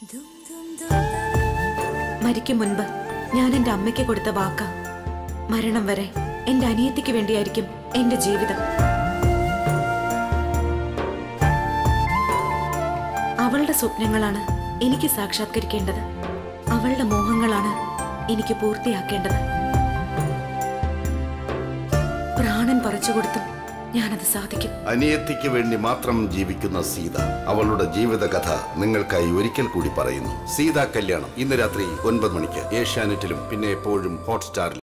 മരിക്കും മുൻപ് ഞാൻ എന്റെ അമ്മയ്ക്ക് കൊടുത്ത വാക്ക മരണം വരെ എന്റെ അനിയത്തിക്ക് വേണ്ടിയായിരിക്കും എന്റെ ജീവിതം അവളുടെ സ്വപ്നങ്ങളാണ് എനിക്ക് സാക്ഷാത്കരിക്കേണ്ടത് അവളുടെ മോഹങ്ങളാണ് എനിക്ക് പൂർത്തിയാക്കേണ്ടത് പ്രാണൻ പറിച്ചുകൊടുത്തും ഞാനത് സാധിക്കും അനിയത്തിക്ക് വേണ്ടി മാത്രം ജീവിക്കുന്ന സീത അവളുടെ ജീവിതകഥ നിങ്ങൾക്കായി ഒരിക്കൽ കൂടി പറയുന്നു സീതാ കല്യാണം ഇന്ന് രാത്രി ഒൻപത് മണിക്ക് ഏഷ്യാനെറ്റിലും പിന്നെ എപ്പോഴും ഹോട്ട്സ്റ്റാറിലും